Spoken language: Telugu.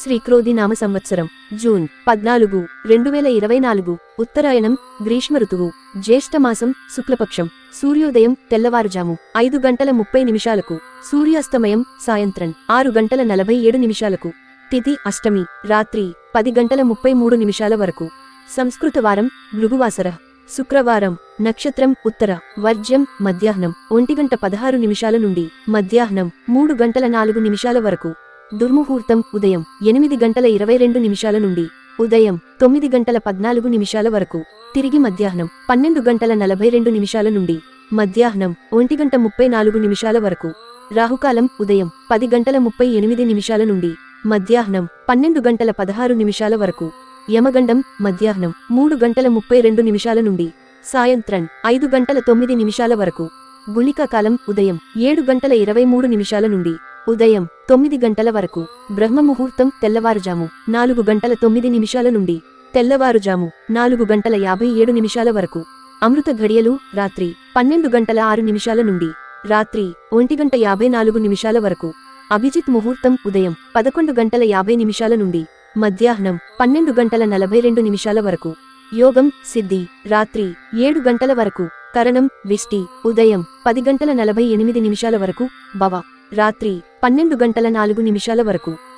శ్రీక్రోధి నామ సంవత్సరం జూన్ పద్నాలుగు రెండు వేల ఇరవై నాలుగు ఉత్తరాయణం గ్రీష్మ ఋతువు జ్యేష్ఠమాసం శుక్లపక్షం సూర్యోదయం తెల్లవారుజాము ఐదు గంటల ముప్పై నిమిషాలకు సూర్యాస్తమయం సాయంత్రం ఆరు గంటల నలభై ఏడు నిమిషాలకు తిథి అష్టమి రాత్రి పది గంటల ముప్పై మూడు నిమిషాల వరకు సంస్కృత వారం భృగువాసర శుక్రవారం నక్షత్రం ఉత్తర వర్జ్యం మధ్యాహ్నం ఒంటి గంట పదహారు నిమిషాల నుండి మధ్యాహ్నం మూడు గంటల నాలుగు నిమిషాల వరకు దుర్ముహూర్తం ఉదయం ఎనిమిది గంటల ఇరవై రెండు నిమిషాల నుండి ఉదయం తొమ్మిది గంటల పద్నాలుగు నిమిషాల వరకు తిరిగి మధ్యాహ్నం పన్నెండు గంటల నలభై రెండు నిమిషాల నుండి మధ్యాహ్నం ఒంటి గంట ముప్పై నాలుగు నిమిషాల వరకు రాహుకాలం ఉదయం పది గంటల ముప్పై ఎనిమిది నిమిషాల నుండి మధ్యాహ్నం పన్నెండు గంటల పదహారు నిమిషాల వరకు యమగండం మధ్యాహ్నం మూడు గంటల ముప్పై రెండు నిమిషాల నుండి సాయంత్రం ఐదు గంటల తొమ్మిది నిమిషాల వరకు గుళిక కాలం ఉదయం ఏడు గంటల ఇరవై మూడు నిమిషాల నుండి ఉదయం తొమ్మిది గంటల వరకు బ్రహ్మ ముహూర్తం తెల్లవారుజాము నాలుగు గంటల తొమ్మిది నిమిషాల నుండి తెల్లవారుజాము నాలుగు గంటల యాభై ఏడు నిమిషాల వరకు అమృత ఘడియలు రాత్రి పన్నెండు గంటల ఆరు నిమిషాల నుండి రాత్రి ఒంటి గంట యాభై నాలుగు నిమిషాల వరకు అభిజిత్ ముహూర్తం ఉదయం పదకొండు గంటల యాభై నిమిషాల నుండి మధ్యాహ్నం పన్నెండు గంటల నలభై రెండు నిమిషాల వరకు యోగం సిద్ధి రాత్రి ఏడు గంటల వరకు కరణం విష్టి ఉదయం పది గంటల నలభై ఎనిమిది నిమిషాల వరకు భవ రాత్రి పన్నెండు గంటల నాలుగు నిమిషాల వరకు